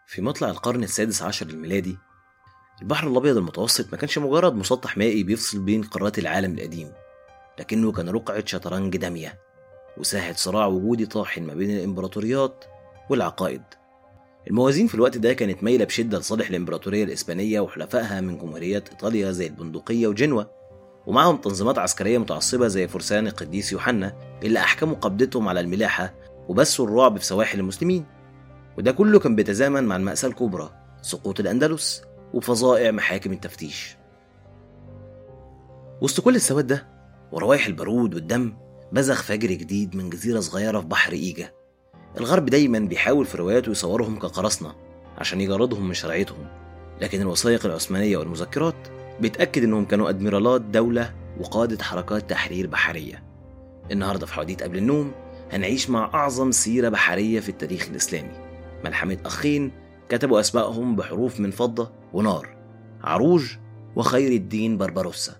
في مطلع القرن السادس عشر الميلادي البحر الأبيض المتوسط ما كانش مجرد مسطح مائي بيفصل بين قارات العالم القديم لكنه كان رقعة شطرنج دامية وساحة صراع وجودي طاحن ما بين الإمبراطوريات والعقائد الموازين في الوقت ده كانت مايلة بشدة لصالح الإمبراطورية الإسبانية وحلفائها من جمهوريات إيطاليا زي البندقية وجنوة ومعهم تنظيمات عسكرية متعصبة زي فرسان القديس يوحنا اللي أحكموا قبضتهم على الملاحة وبثوا الرعب في سواحل المسلمين وده كله كان بيتزامن مع المأساة الكبرى سقوط الأندلس وفظائع محاكم التفتيش وسط كل السواد ده وروايح البارود والدم بزغ فجر جديد من جزيرة صغيرة في بحر إيجا الغرب دايما بيحاول في رواياته يصورهم كقراصنة عشان يجردهم من شرعيتهم لكن الوثائق العثمانية والمذكرات بتأكد إنهم كانوا أدميرالات دولة وقادة حركات تحرير بحرية النهاردة في حواديت قبل النوم هنعيش مع أعظم سيرة بحرية في التاريخ الإسلامي ملحمة أخين كتبوا أسمائهم بحروف من فضة ونار عروج وخير الدين بربروسا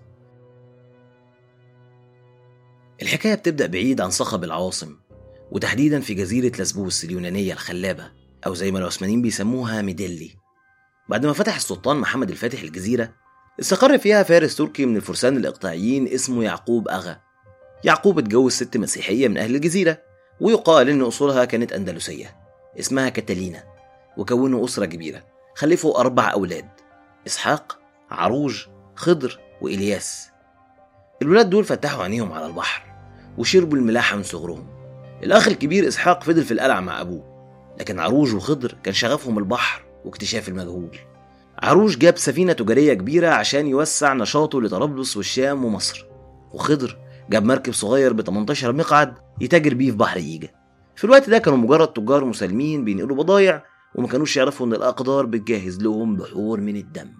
الحكاية بتبدأ بعيد عن صخب العواصم وتحديدا في جزيرة لسبوس اليونانية الخلابة أو زي ما العثمانيين بيسموها ميديلي بعد ما فتح السلطان محمد الفاتح الجزيرة استقر فيها فارس تركي من الفرسان الإقطاعيين اسمه يعقوب أغا يعقوب اتجوز ست مسيحية من أهل الجزيرة ويقال إن أصولها كانت أندلسية اسمها كاتالينا وكونوا أسرة كبيرة خلفوا أربع أولاد إسحاق عروج خضر وإلياس الولاد دول فتحوا عينيهم على البحر وشربوا الملاحة من صغرهم الأخ الكبير إسحاق فضل في القلعة مع أبوه لكن عروج وخضر كان شغفهم البحر واكتشاف المجهول عروج جاب سفينة تجارية كبيرة عشان يوسع نشاطه لطرابلس والشام ومصر وخضر جاب مركب صغير ب 18 مقعد يتاجر بيه في بحر إيجا في الوقت ده كانوا مجرد تجار مسالمين بينقلوا بضايع وما كانوش يعرفوا ان الاقدار بتجهز لهم بحور من الدم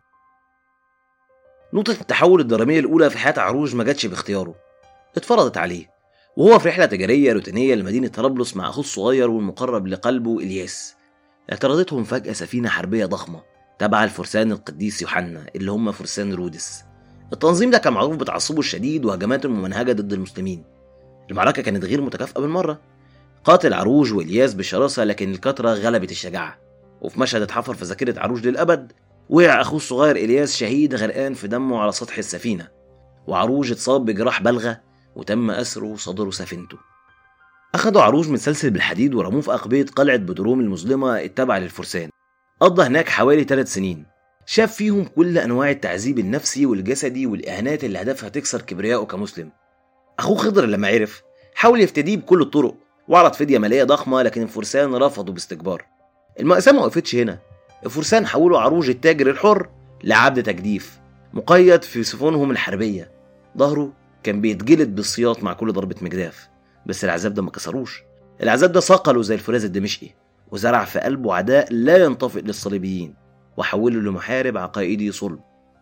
نقطة التحول الدرامية الأولى في حياة عروج ما جاتش باختياره اتفرضت عليه وهو في رحلة تجارية روتينية لمدينة طرابلس مع أخوه الصغير والمقرب لقلبه إلياس اعترضتهم فجأة سفينة حربية ضخمة تبع الفرسان القديس يوحنا اللي هم فرسان رودس التنظيم ده كان معروف بتعصبه الشديد وهجماته الممنهجة ضد المسلمين المعركة كانت غير متكافئة بالمرة قاتل عروج والياس بشراسة لكن الكترة غلبت الشجاعة وفي مشهد اتحفر في ذاكرة عروج للأبد وقع أخوه الصغير إلياس شهيد غرقان في دمه على سطح السفينة وعروج اتصاب بجراح بلغة وتم أسره وصدره سفينته أخدوا عروج متسلسل بالحديد ورموه في أقبية قلعة بدروم المظلمة التابعة للفرسان قضى هناك حوالي ثلاث سنين شاف فيهم كل أنواع التعذيب النفسي والجسدي والإهانات اللي هدفها تكسر كبريائه كمسلم أخوه خضر لما عرف حاول يفتديه بكل الطرق وعرض فدية مالية ضخمة لكن الفرسان رفضوا باستكبار المأساة ما وقفتش هنا الفرسان حولوا عروج التاجر الحر لعبد تجديف مقيد في سفنهم الحربية ظهره كان بيتجلد بالسياط مع كل ضربة مجداف بس العذاب ده ما كسروش العذاب ده صقله زي الفولاذ الدمشقي وزرع في قلبه عداء لا ينطفئ للصليبيين وحوله لمحارب عقائدي صلب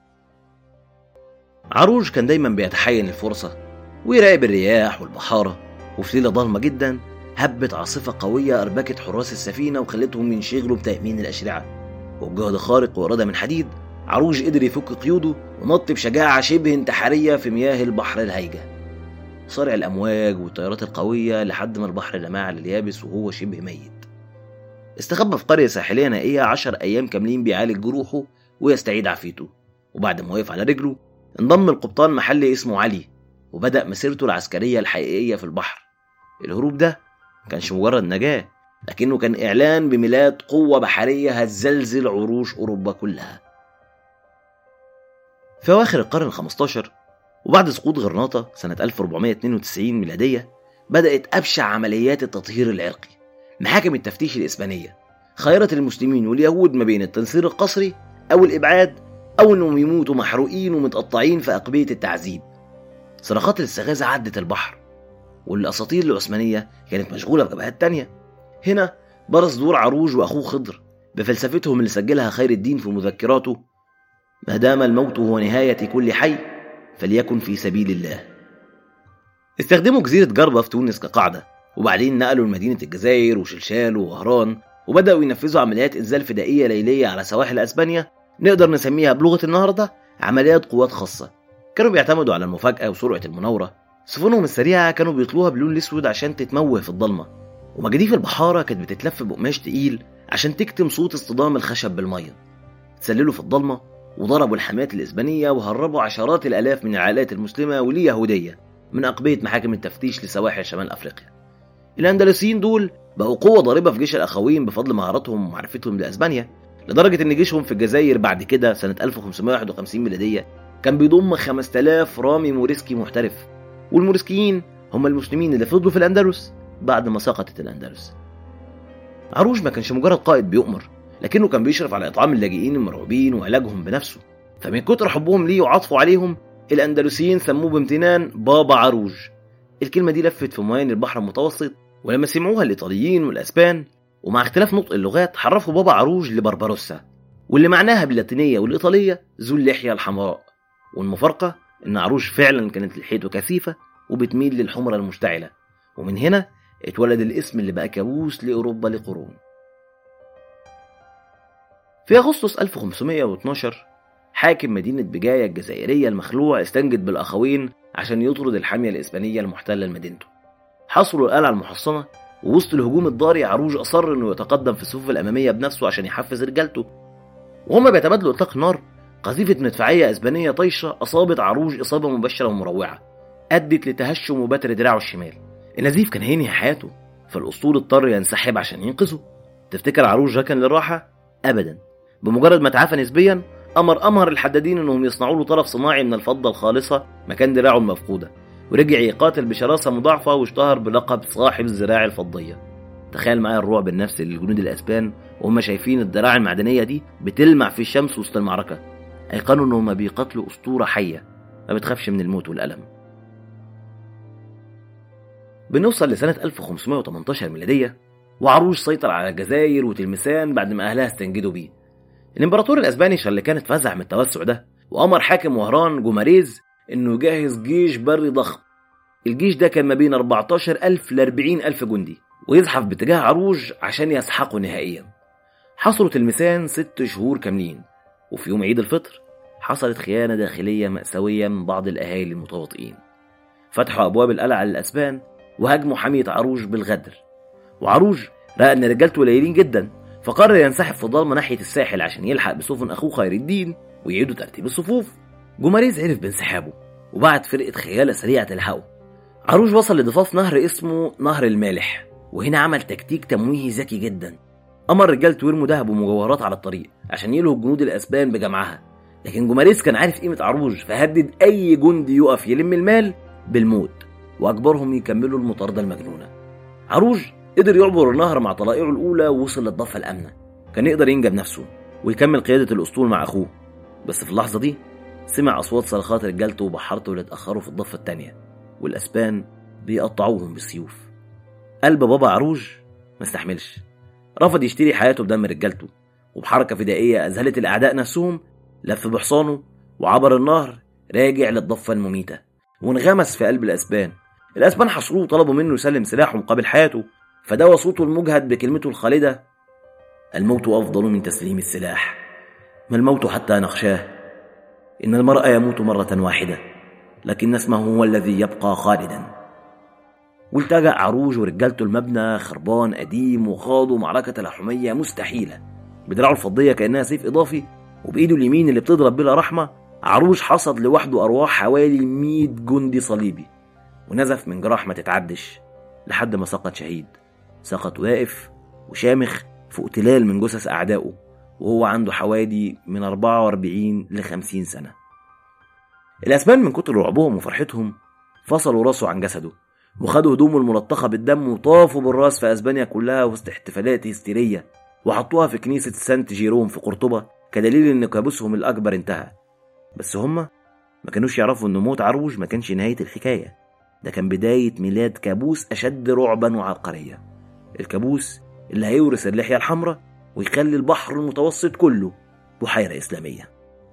عروج كان دايما بيتحين الفرصة ويراقب الرياح والبحارة وفي ليلة ضلمة جدا هبت عاصفة قوية أربكت حراس السفينة وخلتهم ينشغلوا بتأمين الأشرعة وبجهد خارق وإرادة من حديد عروج قدر يفك قيوده ونط بشجاعة شبه انتحارية في مياه البحر الهايجة صارع الأمواج والتيارات القوية لحد ما البحر رماه على اليابس وهو شبه ميت استخبى في قرية ساحلية نائية عشر أيام كاملين بيعالج جروحه ويستعيد عافيته وبعد ما وقف على رجله انضم القبطان محلي اسمه علي وبدأ مسيرته العسكرية الحقيقية في البحر الهروب ده كانش مجرد نجاة لكنه كان إعلان بميلاد قوة بحرية هتزلزل عروش أوروبا كلها في أواخر القرن الخمستاشر وبعد سقوط غرناطة سنة 1492 ميلادية بدأت أبشع عمليات التطهير العرقي محاكم التفتيش الإسبانية خيرت المسلمين واليهود ما بين التنصير القسري أو الإبعاد أو إنهم يموتوا محروقين ومتقطعين في أقبية التعذيب صراخات الاستغاثة عدت البحر والأساطير العثمانية كانت مشغولة بجبهات تانية هنا برز دور عروج وأخوه خضر بفلسفتهم اللي سجلها خير الدين في مذكراته ما دام الموت هو نهاية كل حي فليكن في سبيل الله استخدموا جزيرة جربة في تونس كقاعدة وبعدين نقلوا لمدينة الجزائر وشلشال ووهران وبدأوا ينفذوا عمليات إنزال فدائية ليلية على سواحل أسبانيا نقدر نسميها بلغة النهاردة عمليات قوات خاصة كانوا بيعتمدوا على المفاجأة وسرعة المناورة سفنهم السريعة كانوا بيطلوها باللون الأسود عشان تتموه في الضلمة ومجاديف البحارة كانت بتتلف بقماش تقيل عشان تكتم صوت اصطدام الخشب بالمية تسللوا في الضلمة وضربوا الحمايات الإسبانية وهربوا عشرات الآلاف من العائلات المسلمة واليهودية من أقبية محاكم التفتيش لسواحل شمال أفريقيا الأندلسيين دول بقوا قوة ضاربة في جيش الأخوين بفضل مهاراتهم ومعرفتهم لأسبانيا لدرجة إن جيشهم في الجزائر بعد كده سنة 1551 ميلادية كان بيضم 5000 رامي موريسكي محترف والموريسكيين هم المسلمين اللي فضلوا في الأندلس بعد ما سقطت الأندلس عروج ما كانش مجرد قائد بيؤمر لكنه كان بيشرف على إطعام اللاجئين المرعوبين وعلاجهم بنفسه فمن كتر حبهم ليه وعطفه عليهم الأندلسيين سموه بامتنان بابا عروج الكلمة دي لفت في ميان البحر المتوسط ولما سمعوها الإيطاليين والأسبان ومع اختلاف نطق اللغات حرفوا بابا عروج لبربروسا واللي معناها باللاتينية والإيطالية ذو اللحية الحمراء والمفارقة إن عروج فعلا كانت لحيته كثيفة وبتميل للحمرة المشتعلة ومن هنا اتولد الاسم اللي بقى كابوس لأوروبا لقرون في أغسطس 1512 حاكم مدينة بجاية الجزائرية المخلوع استنجد بالأخوين عشان يطرد الحامية الإسبانية المحتلة لمدينته حصلوا القلعة المحصنة ووسط الهجوم الضاري عروج أصر إنه يتقدم في الصفوف الأمامية بنفسه عشان يحفز رجالته وهما بيتبادلوا إطلاق النار قذيفة مدفعية إسبانية طايشة أصابت عروج إصابة مباشرة ومروعة أدت لتهشم وبتر دراعه الشمال النزيف كان هينهي حياته فالأسطول اضطر ينسحب عشان ينقذه تفتكر عروج ركن للراحة؟ أبدا بمجرد ما تعافى نسبيا أمر أمهر الحدادين إنهم يصنعوا له طرف صناعي من الفضة الخالصة مكان دراعه المفقودة ورجع يقاتل بشراسة مضاعفة واشتهر بلقب صاحب الزراع الفضية تخيل معايا الرعب النفسي للجنود الأسبان وهم شايفين الدراع المعدنية دي بتلمع في الشمس وسط المعركة أيقنوا إنهم بيقاتلوا أسطورة حية ما بتخافش من الموت والألم بنوصل لسنة 1518 ميلادية وعروش سيطر على الجزائر وتلمسان بعد ما أهلها استنجدوا بيه الإمبراطور الأسباني اللي كان اتفزع من التوسع ده وأمر حاكم وهران جوماريز إنه يجهز جيش بري ضخم الجيش ده كان ما بين 14000 ل 40000 جندي ويزحف باتجاه عروج عشان يسحقه نهائيا حصروا تلمسان ست شهور كاملين وفي يوم عيد الفطر حصلت خيانة داخلية مأساوية من بعض الأهالي المتواطئين فتحوا أبواب القلعة للأسبان وهاجموا حمية عروج بالغدر وعروج رأى إن رجالته قليلين جدا فقرر ينسحب في ضلمة ناحية الساحل عشان يلحق بسفن أخوه خير الدين ويعيدوا ترتيب الصفوف جوماريز عرف بانسحابه وبعت فرقة خيالة سريعة تلحقه عروج وصل لضفاف نهر اسمه نهر المالح وهنا عمل تكتيك تمويهي ذكي جدا أمر رجالته يرموا ذهب ومجوهرات على الطريق عشان يلهوا الجنود الأسبان بجمعها لكن جوماريز كان عارف قيمة عروج فهدد أي جندي يقف يلم المال بالموت وأجبرهم يكملوا المطاردة المجنونة عروج قدر يعبر النهر مع طلائعه الأولى ووصل للضفة الآمنة كان يقدر ينجب نفسه ويكمل قيادة الأسطول مع أخوه بس في اللحظة دي سمع أصوات صرخات رجالته وبحارته اللي اتأخروا في الضفة التانية والأسبان بيقطعوهم بالسيوف قلب بابا عروج ما استحملش رفض يشتري حياته بدم رجالته وبحركة فدائية أذهلت الأعداء نفسهم لف بحصانه وعبر النهر راجع للضفة المميتة وانغمس في قلب الأسبان الأسبان حصروه وطلبوا منه يسلم سلاحه مقابل حياته فدوى صوته المجهد بكلمته الخالدة الموت أفضل من تسليم السلاح ما الموت حتى نخشاه إن المرء يموت مرة واحدة لكن اسمه هو الذي يبقى خالدا والتجأ عروج ورجالته المبنى خربان قديم وخاضوا معركة لحمية مستحيلة بدراعه الفضية كأنها سيف إضافي وبإيده اليمين اللي بتضرب بلا رحمة عروج حصد لوحده أرواح حوالي 100 جندي صليبي ونزف من جراح ما تتعدش لحد ما سقط شهيد سقط واقف وشامخ فوق تلال من جثث أعدائه وهو عنده حوالي من 44 ل 50 سنة الأسبان من كتر رعبهم وفرحتهم فصلوا راسه عن جسده وخدوا هدومه الملطخة بالدم وطافوا بالراس في أسبانيا كلها وسط احتفالات هستيرية وحطوها في كنيسة سانت جيروم في قرطبة كدليل إن كابوسهم الأكبر انتهى بس هما ما كانوش يعرفوا إن موت عروج ما كانش نهاية الحكاية ده كان بداية ميلاد كابوس أشد رعبا وعبقرية الكابوس اللي هيورث اللحية الحمراء ويخلي البحر المتوسط كله بحيرة إسلامية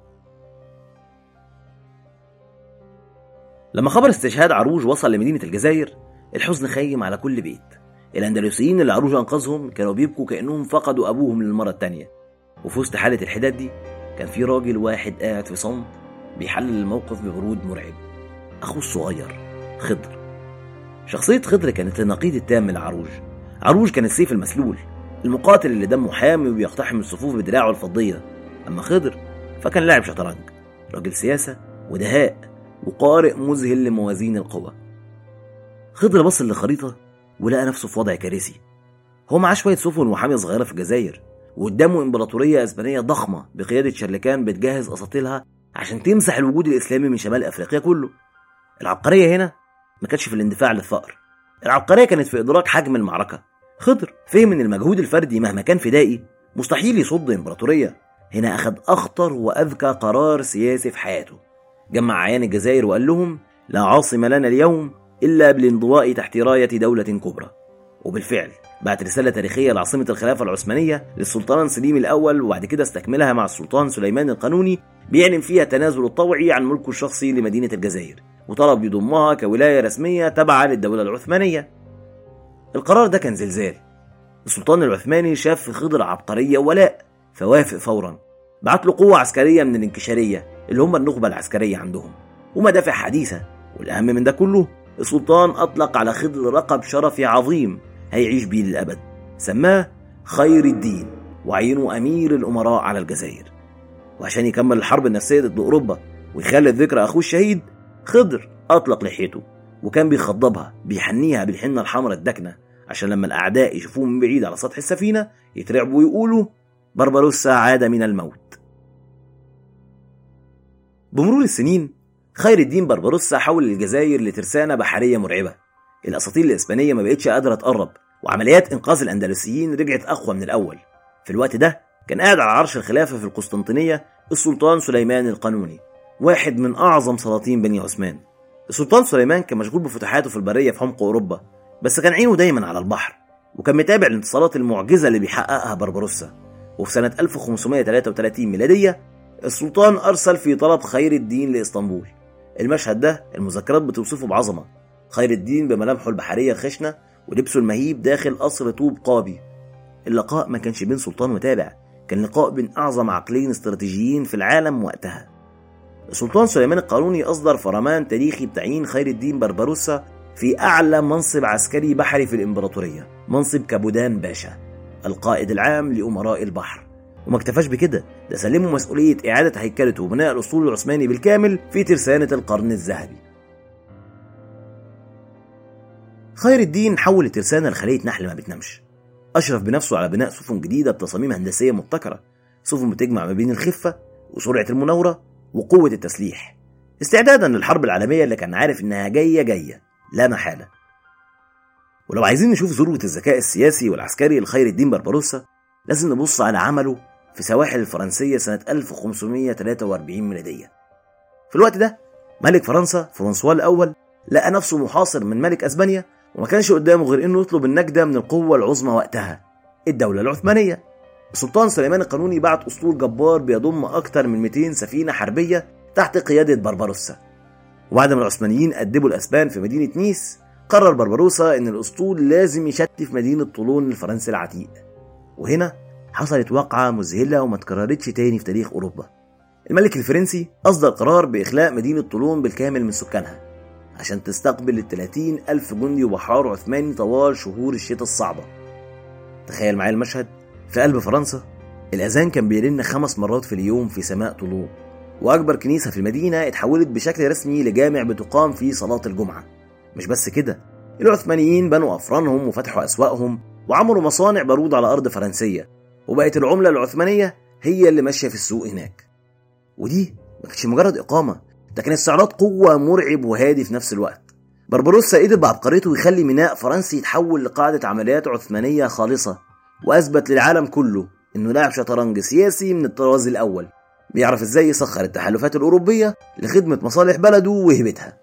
لما خبر استشهاد عروج وصل لمدينة الجزائر الحزن خيم على كل بيت الأندلسيين اللي عروج أنقذهم كانوا بيبكوا كأنهم فقدوا أبوهم للمرة التانية وفي وسط حالة الحداد دي كان في راجل واحد قاعد في صمت بيحلل الموقف ببرود مرعب أخوه الصغير خضر شخصية خضر كانت النقيض التام لعروج عروج كان السيف المسلول المقاتل اللي دمه حامي وبيقتحم الصفوف بدراعه الفضية أما خضر فكان لاعب شطرنج راجل سياسة ودهاء وقارئ مذهل لموازين القوى خضر بص للخريطة ولقى نفسه في وضع كارثي هو معاه شوية سفن وحامية صغيرة في الجزائر وقدامه إمبراطورية أسبانية ضخمة بقيادة شرلكان بتجهز أساطيلها عشان تمسح الوجود الإسلامي من شمال أفريقيا كله العبقرية هنا ما كانتش في الاندفاع للثأر العبقرية كانت في إدراك حجم المعركة خضر فهم إن المجهود الفردي مهما كان فدائي مستحيل يصد إمبراطورية هنا أخذ أخطر وأذكى قرار سياسي في حياته جمع عيان الجزائر وقال لهم لا عاصم لنا اليوم إلا بالانضواء تحت راية دولة كبرى وبالفعل بعت رسالة تاريخية لعاصمة الخلافة العثمانية للسلطان سليم الأول وبعد كده استكملها مع السلطان سليمان القانوني بيعلن فيها تنازل الطوعي عن ملكه الشخصي لمدينة الجزائر وطلب يضمها كولاية رسمية تابعة للدولة العثمانية القرار ده كان زلزال السلطان العثماني شاف في خضر عبقرية ولاء فوافق فورا بعت له قوة عسكرية من الانكشارية اللي هم النخبة العسكرية عندهم ومدافع حديثة والأهم من ده كله السلطان أطلق على خضر لقب شرفي عظيم هيعيش بيه للأبد سماه خير الدين وعينه أمير الأمراء على الجزائر وعشان يكمل الحرب النفسية ضد أوروبا ويخلد ذكرى أخوه الشهيد خضر أطلق لحيته وكان بيخضبها بيحنيها بالحنة الحمراء الدكنة عشان لما الأعداء يشوفوه من بعيد على سطح السفينة يترعبوا ويقولوا بربروسا عاد من الموت بمرور السنين خير الدين بربروسا حول الجزائر لترسانة بحرية مرعبة الأساطيل الإسبانية ما بقتش قادرة تقرب وعمليات إنقاذ الأندلسيين رجعت أقوى من الأول في الوقت ده كان قاعد على عرش الخلافة في القسطنطينية السلطان سليمان القانوني واحد من أعظم سلاطين بني عثمان السلطان سليمان كان مشغول بفتوحاته في البرية في عمق أوروبا بس كان عينه دايما على البحر وكان متابع الانتصارات المعجزة اللي بيحققها بربروسا وفي سنة 1533 ميلادية السلطان أرسل في طلب خير الدين لإسطنبول المشهد ده المذكرات بتوصفه بعظمة خير الدين بملامحه البحرية الخشنة ولبسه المهيب داخل قصر طوب قابي اللقاء ما كانش بين سلطان وتابع كان لقاء بين أعظم عقلين استراتيجيين في العالم وقتها السلطان سليمان القانوني أصدر فرمان تاريخي بتعيين خير الدين بربروسا في أعلى منصب عسكري بحري في الإمبراطورية منصب كابودان باشا القائد العام لأمراء البحر وما اكتفاش بكده ده سلمه مسؤولية إعادة هيكلة وبناء الأسطول العثماني بالكامل في ترسانة القرن الذهبي خير الدين حول الترسانة لخلية نحل ما بتنامش أشرف بنفسه على بناء سفن جديدة بتصاميم هندسية مبتكرة سفن بتجمع ما بين الخفة وسرعة المناورة وقوة التسليح استعدادا للحرب العالمية اللي كان عارف إنها جاية جاية لا محالة ولو عايزين نشوف ذروة الذكاء السياسي والعسكري لخير الدين بربروسا لازم نبص على عمله في سواحل الفرنسية سنة 1543 ميلادية في الوقت ده ملك فرنسا فرانسوا الأول لقى نفسه محاصر من ملك أسبانيا وما كانش قدامه غير إنه يطلب النجدة من القوة العظمى وقتها الدولة العثمانية السلطان سليمان القانوني بعت أسطول جبار بيضم أكثر من 200 سفينة حربية تحت قيادة بربروسا وبعد ما العثمانيين أدبوا الأسبان في مدينة نيس قرر بربروسا إن الأسطول لازم يشتف مدينة طولون الفرنسي العتيق وهنا حصلت واقعة مذهلة وما تكررتش تاني في تاريخ أوروبا الملك الفرنسي أصدر قرار بإخلاء مدينة طولون بالكامل من سكانها عشان تستقبل ال 30 ألف جندي وبحار عثماني طوال شهور الشتاء الصعبة تخيل معايا المشهد في قلب فرنسا الأذان كان بيرن خمس مرات في اليوم في سماء طولون وأكبر كنيسة في المدينة اتحولت بشكل رسمي لجامع بتقام فيه صلاة الجمعة مش بس كده العثمانيين بنوا أفرانهم وفتحوا أسواقهم وعملوا مصانع بارود على أرض فرنسية وبقت العملة العثمانية هي اللي ماشية في السوق هناك ودي ما كانتش مجرد إقامة ده كان استعراض قوة مرعب وهادي في نفس الوقت بربروسا قدر بعبقريته يخلي ميناء فرنسي يتحول لقاعدة عمليات عثمانية خالصة وأثبت للعالم كله إنه لاعب شطرنج سياسي من الطراز الأول بيعرف إزاي يسخر التحالفات الأوروبية لخدمة مصالح بلده وهبتها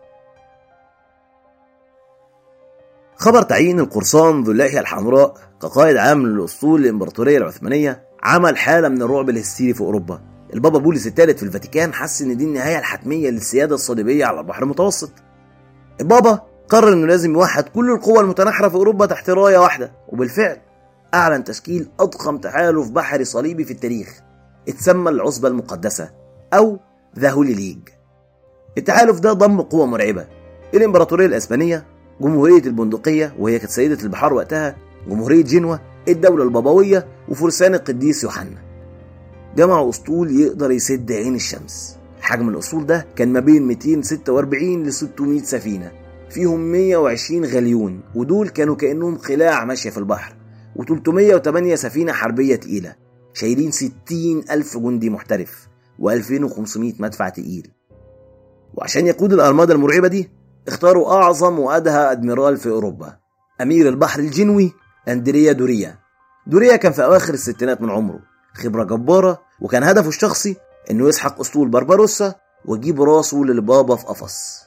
خبر تعيين القرصان ذو اللحية الحمراء كقائد عام للأسطول الإمبراطورية العثمانية عمل حالة من الرعب الهستيري في أوروبا البابا بولس الثالث في الفاتيكان حس إن دي النهاية الحتمية للسيادة الصليبية على البحر المتوسط البابا قرر إنه لازم يوحد كل القوى المتناحرة في أوروبا تحت راية واحدة وبالفعل أعلن تشكيل أضخم تحالف بحري صليبي في التاريخ اتسمى العصبة المقدسة أو ذا هولي ليج التحالف ده ضم قوة مرعبة الإمبراطورية الإسبانية جمهورية البندقية وهي كانت سيدة البحار وقتها جمهورية جنوة الدولة البابوية وفرسان القديس يوحنا جمعوا أسطول يقدر يسد عين الشمس حجم الأسطول ده كان ما بين 246 ل 600 سفينة فيهم 120 غليون ودول كانوا كأنهم قلاع ماشية في البحر و308 سفينة حربية تقيلة شايلين 60 ألف جندي محترف و2500 مدفع تقيل وعشان يقود الأرمادة المرعبة دي اختاروا أعظم وأدهى أدميرال في أوروبا أمير البحر الجنوي أندريا دوريا دوريا كان في أواخر الستينات من عمره خبرة جبارة وكان هدفه الشخصي إنه يسحق أسطول بربروسا ويجيب راسه للبابا في قفص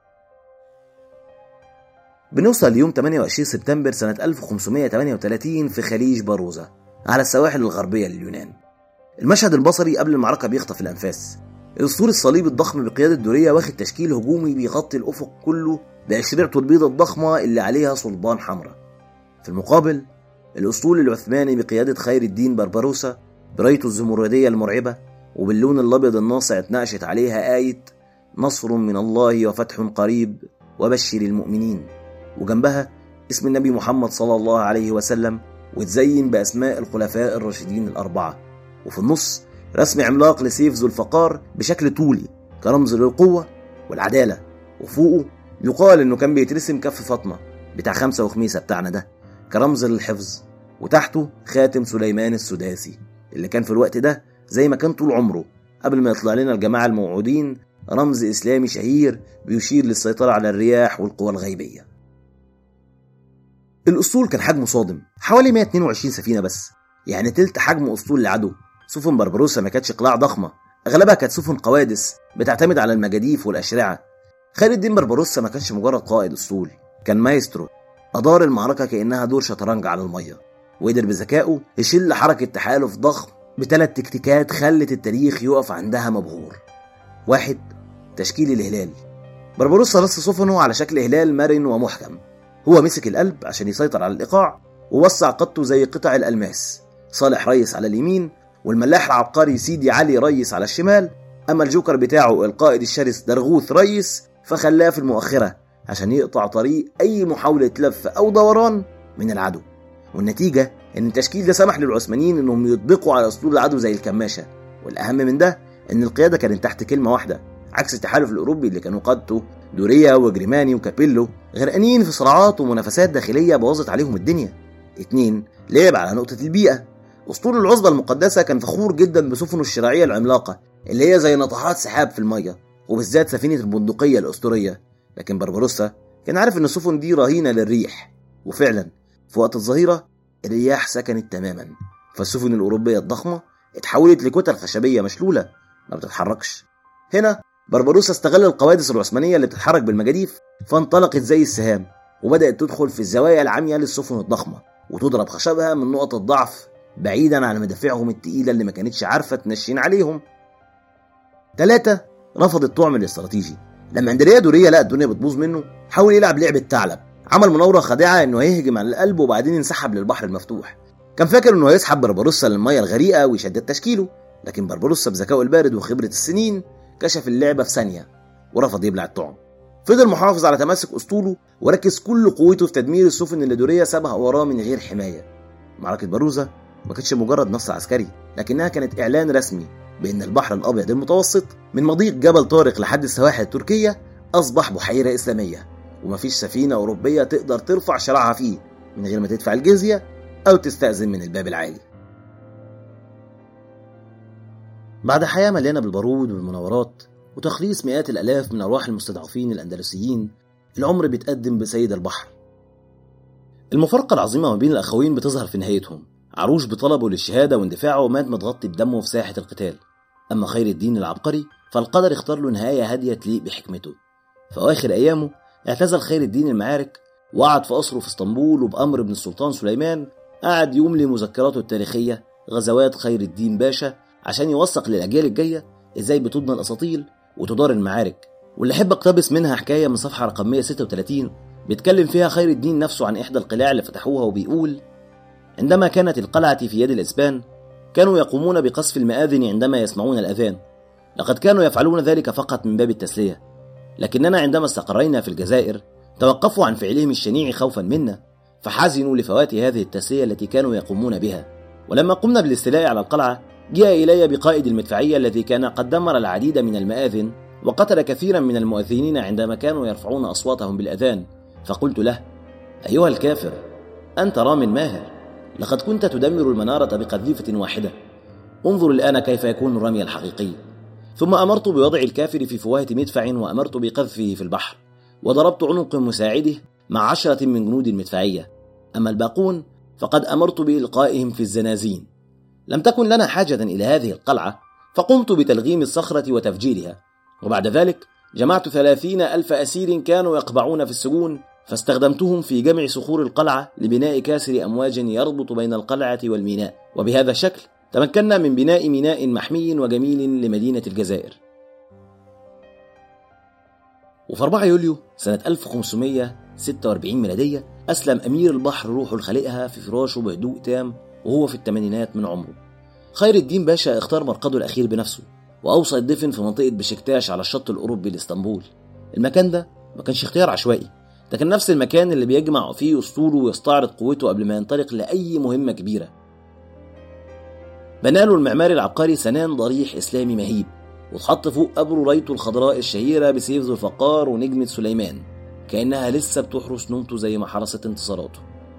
بنوصل ليوم 28 سبتمبر سنة 1538 في خليج باروزا على السواحل الغربية لليونان المشهد البصري قبل المعركة بيخطف الأنفاس الأسطول الصليبي الضخم بقيادة دورية واخد تشكيل هجومي بيغطي الأفق كله بأشرعته البيضة الضخمة اللي عليها صلبان حمراء في المقابل الأسطول العثماني بقيادة خير الدين بربروسا برايته الزمردية المرعبة وباللون الأبيض الناصع اتناقشت عليها آية نصر من الله وفتح قريب وبشر المؤمنين وجنبها اسم النبي محمد صلى الله عليه وسلم وتزين بأسماء الخلفاء الراشدين الأربعة وفي النص رسم عملاق لسيف ذو الفقار بشكل طولي كرمز للقوة والعدالة وفوقه يقال إنه كان بيترسم كف فاطمة بتاع خمسة وخميسة بتاعنا ده كرمز للحفظ وتحته خاتم سليمان السداسي اللي كان في الوقت ده زي ما كان طول عمره قبل ما يطلع لنا الجماعة الموعودين رمز إسلامي شهير بيشير للسيطرة على الرياح والقوى الغيبية الأسطول كان حجمه صادم حوالي 122 سفينة بس يعني تلت حجم أسطول العدو سفن بربروسا ما كانتش قلاع ضخمة أغلبها كانت سفن قوادس بتعتمد على المجاديف والأشرعة خالد الدين بربروسا ما كانش مجرد قائد أسطول كان مايسترو أدار المعركة كأنها دور شطرنج على المية وقدر بذكائه يشل حركة تحالف ضخم بثلاث تكتيكات خلت التاريخ يقف عندها مبهور واحد تشكيل الهلال بربروسا رص سفنه على شكل هلال مرن ومحكم هو مسك القلب عشان يسيطر على الإيقاع ووسع قطه زي قطع الألماس صالح ريس على اليمين والملاح العبقري سيدي علي ريس على الشمال أما الجوكر بتاعه القائد الشرس درغوث ريس فخلاه في المؤخرة عشان يقطع طريق أي محاولة لف أو دوران من العدو والنتيجة إن التشكيل ده سمح للعثمانيين إنهم يطبقوا على أسطول العدو زي الكماشة والأهم من ده إن القيادة كانت تحت كلمة واحدة عكس التحالف الأوروبي اللي كانوا قادته دوريا وجريماني وكابيلو غرقانين في صراعات ومنافسات داخلية بوظت عليهم الدنيا اتنين لعب على نقطة البيئة أسطول العصبة المقدسة كان فخور جدا بسفنه الشراعية العملاقة اللي هي زي ناطحات سحاب في المية وبالذات سفينة البندقية الأسطورية لكن بربروسا كان عارف إن السفن دي رهينة للريح وفعلا في وقت الظهيرة الرياح سكنت تماما فالسفن الأوروبية الضخمة اتحولت لكتل خشبية مشلولة ما بتتحركش هنا بربروسا استغل القوادس العثمانية اللي بتتحرك بالمجاديف فانطلقت زي السهام وبدأت تدخل في الزوايا العامية للسفن الضخمة وتضرب خشبها من نقط الضعف بعيدا عن مدافعهم التقيلة اللي ما كانتش عارفة تنشين عليهم ثلاثة رفض الطعم الاستراتيجي لما اندريا دوريا لقى الدنيا بتبوظ منه حاول يلعب لعبة ثعلب عمل مناورة خادعة انه هيهجم على القلب وبعدين ينسحب للبحر المفتوح كان فاكر انه هيسحب بربروسا للمية الغريقة ويشدد تشكيله لكن بربروسا بذكائه البارد وخبرة السنين كشف اللعبة في ثانية ورفض يبلع الطعم فضل محافظ على تماسك اسطوله وركز كل قوته في تدمير السفن اللي دوريا سابها وراه من غير حماية معركة باروزة ما كانتش مجرد نص عسكري لكنها كانت إعلان رسمي بأن البحر الأبيض المتوسط من مضيق جبل طارق لحد السواحل التركية أصبح بحيرة إسلامية ومفيش سفينة أوروبية تقدر ترفع شراعها فيه من غير ما تدفع الجزية أو تستأذن من الباب العالي بعد حياة مليانة بالبارود والمناورات وتخليص مئات الآلاف من أرواح المستضعفين الأندلسيين العمر بيتقدم بسيد البحر المفارقة العظيمة ما بين الأخوين بتظهر في نهايتهم عروش بطلبه للشهادة واندفاعه مات متغطي بدمه في ساحة القتال أما خير الدين العبقري فالقدر اختار له نهاية هادية تليق بحكمته في أواخر أيامه اعتزل خير الدين المعارك وقعد في قصره في اسطنبول وبأمر ابن السلطان سليمان قعد يملي مذكراته التاريخية غزوات خير الدين باشا عشان يوثق للأجيال الجاية إزاي بتبنى الأساطيل وتدار المعارك واللي أحب أقتبس منها حكاية من صفحة رقم 136 بيتكلم فيها خير الدين نفسه عن إحدى القلاع اللي فتحوها وبيقول عندما كانت القلعة في يد الإسبان كانوا يقومون بقصف المآذن عندما يسمعون الأذان لقد كانوا يفعلون ذلك فقط من باب التسلية لكننا عندما استقرينا في الجزائر توقفوا عن فعلهم الشنيع خوفا منا فحزنوا لفوات هذه التسلية التي كانوا يقومون بها ولما قمنا بالاستيلاء على القلعة جاء إلي بقائد المدفعية الذي كان قد دمر العديد من المآذن وقتل كثيرا من المؤذنين عندما كانوا يرفعون أصواتهم بالأذان فقلت له أيها الكافر أنت رام ماهر لقد كنت تدمر المنارة بقذيفة واحدة انظر الآن كيف يكون الرمي الحقيقي ثم أمرت بوضع الكافر في فواهة مدفع وأمرت بقذفه في البحر وضربت عنق مساعده مع عشرة من جنود المدفعية أما الباقون فقد أمرت بإلقائهم في الزنازين لم تكن لنا حاجة إلى هذه القلعة فقمت بتلغيم الصخرة وتفجيرها وبعد ذلك جمعت ثلاثين ألف أسير كانوا يقبعون في السجون فاستخدمتهم في جمع صخور القلعة لبناء كاسر أمواج يربط بين القلعة والميناء وبهذا الشكل تمكنا من بناء ميناء محمي وجميل لمدينة الجزائر وفي 4 يوليو سنة 1546 ميلادية أسلم أمير البحر روح لخالقها في فراشه بهدوء تام وهو في الثمانينات من عمره خير الدين باشا اختار مرقده الأخير بنفسه وأوصى الدفن في منطقة بشكتاش على الشط الأوروبي لإسطنبول المكان ده ما كانش اختيار عشوائي ده كان نفس المكان اللي بيجمع فيه أسطوله ويستعرض قوته قبل ما ينطلق لأي مهمة كبيرة بناله المعماري العبقري سنان ضريح إسلامي مهيب واتحط فوق قبره رايته الخضراء الشهيرة بسيف ذو الفقار ونجمة سليمان كأنها لسه بتحرس نومته زي ما حرست انتصاراته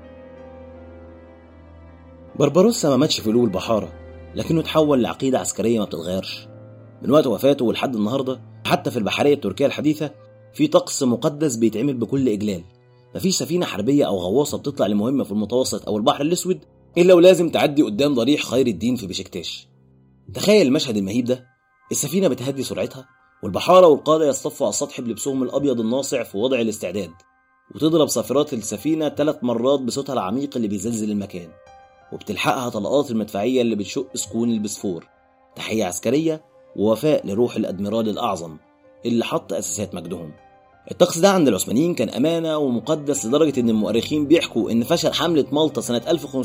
بربروسا ما ماتش في قلوب البحارة لكنه تحول لعقيدة عسكرية ما بتتغيرش من وقت وفاته ولحد النهاردة حتى في البحرية التركية الحديثة في طقس مقدس بيتعمل بكل إجلال مفيش سفينة حربية أو غواصة بتطلع لمهمة في المتوسط أو البحر الأسود إلا ولازم تعدي قدام ضريح خير الدين في بشكتاش تخيل المشهد المهيب ده السفينة بتهدي سرعتها والبحارة والقادة يصطفوا على السطح بلبسهم الأبيض الناصع في وضع الاستعداد وتضرب صافرات السفينة ثلاث مرات بصوتها العميق اللي بيزلزل المكان وبتلحقها طلقات المدفعية اللي بتشق سكون البسفور تحية عسكرية ووفاء لروح الأدميرال الأعظم اللي حط أساسات مجدهم الطقس ده عند العثمانيين كان أمانة ومقدس لدرجة إن المؤرخين بيحكوا إن فشل حملة مالطا سنة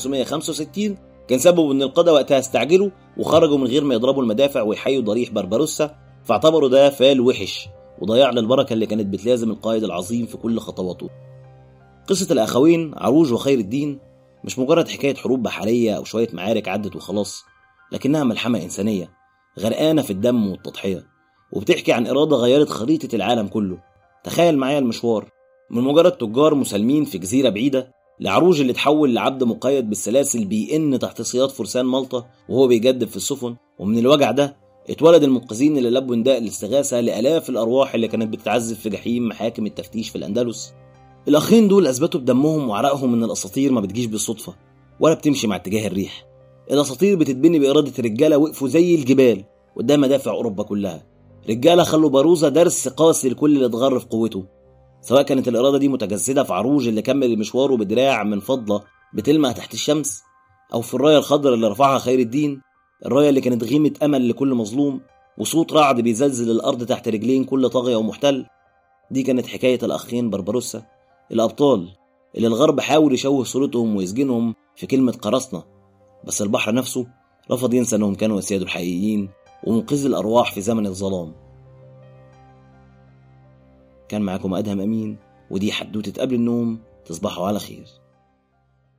1565 كان سببه إن القادة وقتها استعجلوا وخرجوا من غير ما يضربوا المدافع ويحيوا ضريح بربروسا فاعتبروا ده فال وحش وضياع للبركة اللي كانت بتلازم القائد العظيم في كل خطواته قصة الأخوين عروج وخير الدين مش مجرد حكاية حروب بحرية أو شوية معارك عدت وخلاص لكنها ملحمة إنسانية غرقانة في الدم والتضحية وبتحكي عن إرادة غيرت خريطة العالم كله تخيل معايا المشوار من مجرد تجار مسالمين في جزيرة بعيدة لعروج اللي اتحول لعبد مقيد بالسلاسل بيئن تحت صياد فرسان مالطا وهو بيجدف في السفن ومن الوجع ده اتولد المنقذين اللي لبوا نداء الاستغاثة لآلاف الأرواح اللي كانت بتتعذب في جحيم محاكم التفتيش في الأندلس الأخين دول أثبتوا بدمهم وعرقهم إن الأساطير ما بتجيش بالصدفة ولا بتمشي مع اتجاه الريح الأساطير بتتبني بإرادة رجالة وقفوا زي الجبال قدام مدافع أوروبا كلها رجالة خلوا باروزة درس قاسي لكل اللي اتغر في قوته سواء كانت الإرادة دي متجسدة في عروج اللي كمل مشواره بدراع من فضة بتلمع تحت الشمس أو في الراية الخضراء اللي رفعها خير الدين الراية اللي كانت غيمة أمل لكل مظلوم وصوت رعد بيزلزل الأرض تحت رجلين كل طاغية ومحتل دي كانت حكاية الأخين بربروسا الأبطال اللي الغرب حاول يشوه صورتهم ويسجنهم في كلمة قرصنة بس البحر نفسه رفض ينسى أنهم كانوا السياد الحقيقيين ومنقذ الأرواح في زمن الظلام كان معكم أدهم أمين ودي حدوتة قبل النوم تصبحوا على خير